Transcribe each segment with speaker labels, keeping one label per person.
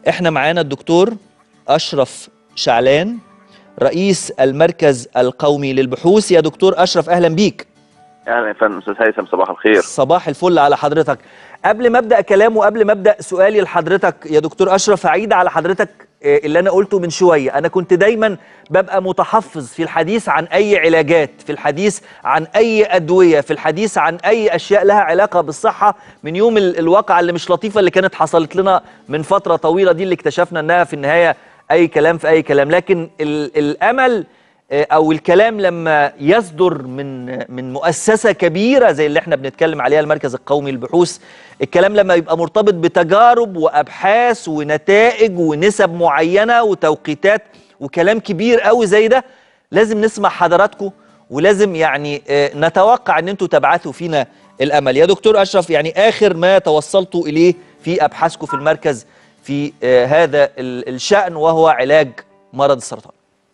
Speaker 1: احنا معانا الدكتور اشرف شعلان رئيس المركز القومي للبحوث يا دكتور اشرف اهلا بيك
Speaker 2: اهلا يا فندم استاذ هيثم صباح الخير
Speaker 1: صباح الفل على حضرتك قبل ما ابدا كلام وقبل ما ابدا سؤالي لحضرتك يا دكتور اشرف هعيد على حضرتك آه، اللي انا قلته من شويه انا كنت دايما ببقى متحفظ في الحديث عن اي علاجات في الحديث عن اي ادويه في الحديث عن اي اشياء لها علاقه بالصحه من يوم ال- الواقعه اللي مش لطيفه اللي كانت حصلت لنا من فتره طويله دي اللي اكتشفنا انها في النهايه اي كلام في اي كلام لكن ال الامل آه، او الكلام لما يصدر من من مؤسسه كبيره زي اللي احنا بنتكلم عليها المركز القومي للبحوث الكلام لما يبقى مرتبط بتجارب وابحاث ونتائج ونسب معينه وتوقيتات وكلام كبير قوي زي ده لازم نسمع حضراتكم ولازم يعني آه، نتوقع ان انتوا تبعثوا فينا الامل يا دكتور اشرف يعني اخر ما توصلتوا اليه في ابحاثكم في المركز في آه، هذا ال- الشان وهو علاج مرض السرطان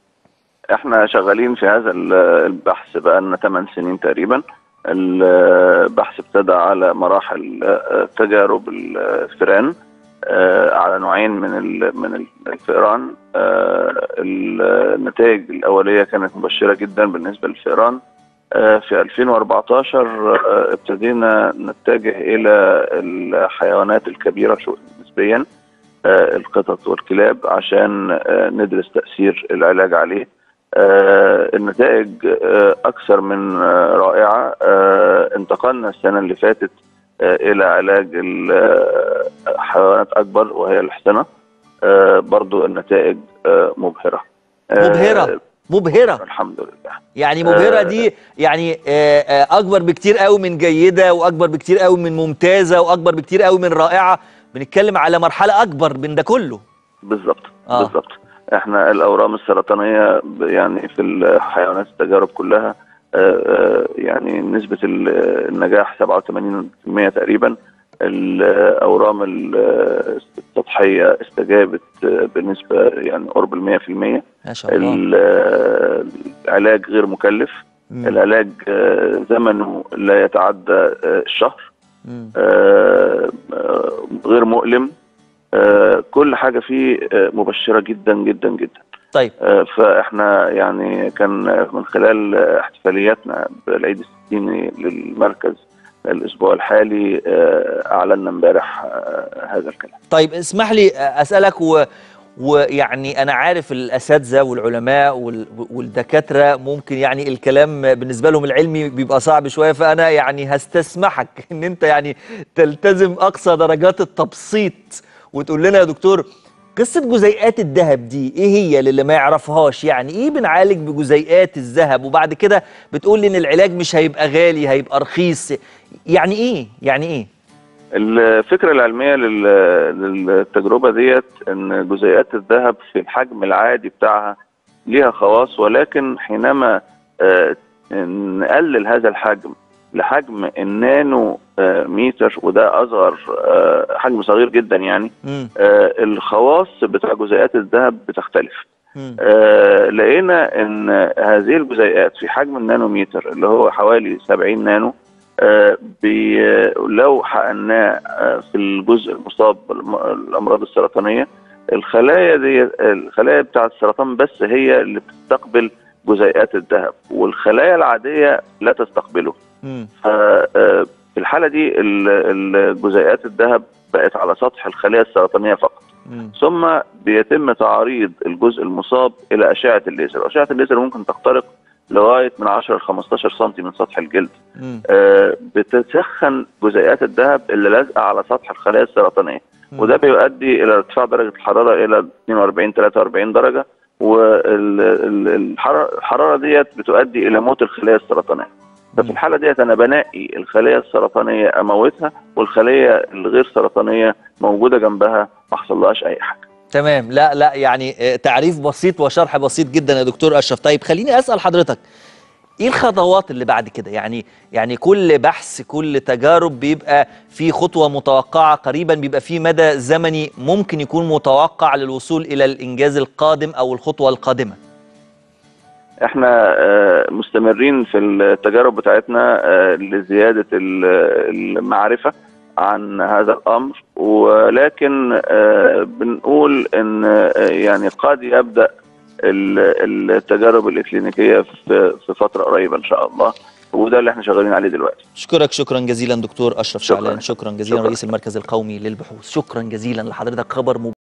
Speaker 2: احنا شغالين في هذا ال- البحث بقى لنا 8 سنين تقريبا البحث ابتدى على مراحل آه، تجارب الفئران آه، على نوعين من ال- من الفئران آه، النتائج الاوليه كانت مبشره جدا بالنسبه للفئران آه، في 2014 آه، ابتدينا نتجه الى الحيوانات الكبيره شو- نسبيا آه، القطط والكلاب عشان آه، ندرس تأثير العلاج عليه آه، النتائج آه، أكثر من آه، رائعة آه، انتقلنا السنة اللي فاتت آه، إلى علاج الحيوانات أكبر وهي الحصنة آه، برضو النتائج آه، مبهرة آه،
Speaker 1: مبهره مبهره
Speaker 2: الحمد لله
Speaker 1: يعني مبهرة
Speaker 2: آه.
Speaker 1: دي يعني آه، آه، أكبر بكتير قوي من جيدة وأكبر بكتير قوي من ممتازة وأكبر بكتير قوي من رائعة بنتكلم على مرحلة أكبر من ده كله
Speaker 2: بالظبط
Speaker 1: آه.
Speaker 2: بالظبط احنا الاورام السرطانيه ب- يعني في الحيوانات التجارب كلها آه، آه، يعني نسبه ال- النجاح 87% تقريبا الاورام ال- السطحيه استجابت آه، بنسبه يعني قرب ال 100%
Speaker 1: ما شاء الله
Speaker 2: ال- العلاج غير مكلف
Speaker 1: مم.
Speaker 2: العلاج آه، زمنه لا يتعدى آه، الشهر
Speaker 1: مم.
Speaker 2: آه، آه، غير مؤلم آه، كل حاجة فيه آه، مبشرة جدا جدا جدا
Speaker 1: طيب
Speaker 2: آه، فاحنا يعني كان من خلال آه، احتفالياتنا بالعيد الستيني للمركز الاسبوع الحالي آه، اعلنا امبارح آه، هذا الكلام
Speaker 1: طيب اسمح لي أسألك و ويعني أنا عارف الأساتذة والعلماء وال- والدكاترة ممكن يعني الكلام بالنسبة لهم العلمي بيبقى صعب شوية فأنا يعني هستسمحك إن أنت يعني تلتزم أقصى درجات التبسيط وتقول لنا يا دكتور قصة جزيئات الذهب دي إيه هي للي ما يعرفهاش يعني إيه بنعالج بجزيئات الذهب وبعد كده بتقول لي إن العلاج مش هيبقى غالي هيبقى رخيص يعني إيه يعني إيه
Speaker 2: الفكرة العلمية لل- للتجربة ديت ان جزيئات الذهب في الحجم العادي بتاعها ليها خواص ولكن حينما آه، نقلل هذا الحجم لحجم النانو آه، متر وده اصغر آه، حجم صغير جدا يعني
Speaker 1: مم.
Speaker 2: آه، الخواص بتاع جزيئات الذهب بتختلف
Speaker 1: مم.
Speaker 2: آه، لقينا ان هذه الجزيئات في حجم النانوميتر اللي هو حوالي 70 نانو آه، بي لو حقناه آه، في الجزء المصاب بالامراض السرطانيه الخلايا دي الخلايا بتاعه السرطان بس هي اللي بتستقبل جزيئات الذهب والخلايا العاديه لا تستقبله
Speaker 1: مم.
Speaker 2: ف- آه، في الحاله دي ال- الجزيئات الذهب بقت على سطح الخليه السرطانيه فقط
Speaker 1: مم.
Speaker 2: ثم بيتم تعريض الجزء المصاب الى اشعه الليزر، اشعه الليزر ممكن تخترق لغايه من 10 ل 15 سم من سطح الجلد.
Speaker 1: مم.
Speaker 2: آه، بتسخن جزيئات الذهب اللي لازقه على سطح الخلايا السرطانيه، وده بيؤدي الى ارتفاع درجه الحراره الى 42 43 درجه والحراره ديت بتؤدي الى موت الخلايا السرطانيه. ففي الحاله ديت انا بنقي الخليه السرطانيه اموتها والخليه الغير سرطانيه موجوده جنبها ما حصلهاش اي حاجه.
Speaker 1: تمام لا لا يعني آه، تعريف بسيط وشرح بسيط جدا يا دكتور اشرف طيب خليني اسال حضرتك ايه الخطوات اللي بعد كده يعني يعني كل بحث كل تجارب بيبقى في خطوه متوقعه قريبا بيبقى في مدى زمني ممكن يكون متوقع للوصول الى الانجاز القادم او الخطوه القادمه
Speaker 2: احنا آه، مستمرين في التجارب بتاعتنا آه، لزياده ال- المعرفه عن هذا الامر ولكن آه، بنقول ان آه، يعني قد يبدا ال- التجارب الاكلينيكيه في في فتره قريبه ان شاء الله وده اللي احنا شغالين عليه دلوقتي
Speaker 1: اشكرك شكرا جزيلا دكتور اشرف
Speaker 2: شكراً.
Speaker 1: شعلان شكرا جزيلا
Speaker 2: شكراً.
Speaker 1: رئيس المركز القومي للبحوث شكرا جزيلا لحضرتك خبر مبارك